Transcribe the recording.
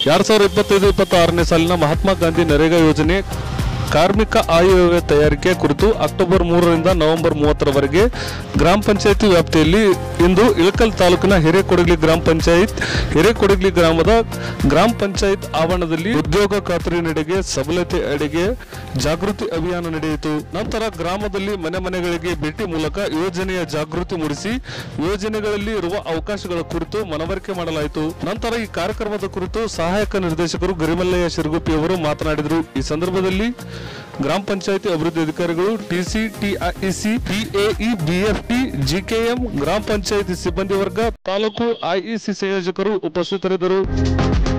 ಎರಡ್ ಸಾವಿರದ ಇಪ್ಪತ್ತೈದು ಇಪ್ಪತ್ತಾರನೇ ಸಾಲಿನ ಮಹಾತ್ಮ ಗಾಂಧಿ ನರೇಗಾ ಯೋಜನೆ ಕಾರ್ಮಿಕ ಆಯವ್ಯಯ ತಯಾರಿಕೆ ಕುರಿತು ಅಕ್ಟೋಬರ್ ಮೂರರಿಂದ ನವೆಂಬರ್ ಮೂವತ್ತರವರೆಗೆ ಗ್ರಾಮ ಪಂಚಾಯಿತಿ ವ್ಯಾಪ್ತಿಯಲ್ಲಿ ಇಂದು ಇಳಕಲ್ ತಾಲೂಕಿನ ಹಿರೇಕೊಡಗ್ಲಿ ಗ್ರಾಮ ಪಂಚಾಯತ್ ಹಿರೇಕೊಡಗ್ಲಿ ಗ್ರಾಮದ ಗ್ರಾಮ ಪಂಚಾಯತ್ ಆವರಣದಲ್ಲಿ ಉದ್ಯೋಗ ಖಾತರಿ ನಡೆಗೆ ಸಬಲತೆ ಅಡೆಗೆ ಜಾಗೃತಿ ಅಭಿಯಾನ ನಡೆಯಿತು ನಂತರ ಗ್ರಾಮದಲ್ಲಿ ಮನೆ ಮನೆಗಳಿಗೆ ಭೇಟಿ ಮೂಲಕ ಯೋಜನೆಯ ಜಾಗೃತಿ ಮೂಡಿಸಿ ಯೋಜನೆಗಳಲ್ಲಿ ಇರುವ ಅವಕಾಶಗಳ ಕುರಿತು ಮನವರಿಕೆ ಮಾಡಲಾಯಿತು ನಂತರ ಈ ಕಾರ್ಯಕ್ರಮದ ಕುರಿತು ಸಹಾಯಕ ನಿರ್ದೇಶಕರು ಗರಿಮಲ್ಲಯ್ಯ ಶಿರಗುಪ್ಪಿ ಅವರು ಮಾತನಾಡಿದರು ಈ ಸಂದರ್ಭದಲ್ಲಿ ಗ್ರಾಮ ಪಂಚಾಯತಿ ಅಭಿವೃದ್ಧಿ ಅಧಿಕಾರಿಗಳು ಟಿಸಿ ಟಿಐಸಿ ಟಿಎಇ ಬಿಎಫ್ಟಿ ಜಿಕೆಎಂ ಗ್ರಾಮ ಪಂಚಾಯತಿ ಸಿಬ್ಬಂದಿ ವರ್ಗ ತಾಲೂಕು ಐಇಸಿ ಸಂಯೋಜಕರು ಉಪಸ್ಥಿತರಿದ್ದರು